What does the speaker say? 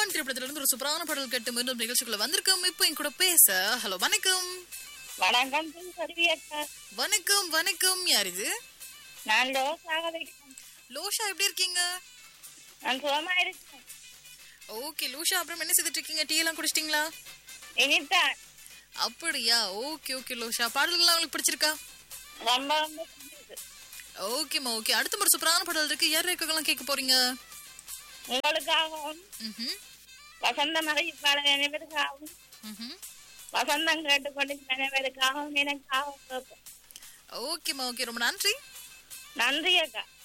கட்டாயம் திரைப்படத்துல இருந்து ஒரு சூப்பரான பாடல் கேட்டு மீண்டும் நிகழ்ச்சிக்குள்ள வந்திருக்கோம் இப்போ என் கூட பேச ஹலோ வணக்கம் வணக்கம் சர்வியக்கா வணக்கம் வணக்கம் யார் இது நான் லோசாக வைக்கிறேன் லோஷா எப்படி இருக்கீங்க நான் சுகமா இருக்கேன் ஓகே லோஷா அப்புறம் என்ன செய்துட்டு இருக்கீங்க டீ எல்லாம் குடிச்சிட்டீங்களா இனித்தான் அப்படியா ஓகே ஓகே லோஷா பாடல்கள்லாம் உங்களுக்கு பிடிச்சிருக்கா ரொம்ப ரொம்ப பிடிச்சது. ஓகேம்மா ஓகே அடுத்த ஒரு சூப்பரான பாடல் இருக்கு யார் இருக்கலாம் கேட்க போறீங்க உங்களுக்காகவும் ம்ஹும், வசந்த மகிழ்ச்சியாளர் அனைவருக்காகவும் ம்ஹும். வசந்தம் கேட்டுக்கொண்டு அனைவருக்காகவும் எனக்காகவும் கேட்போம். ஓகேம்மா ஓகே ரொம்ப நன்றி நன்றி அக்கா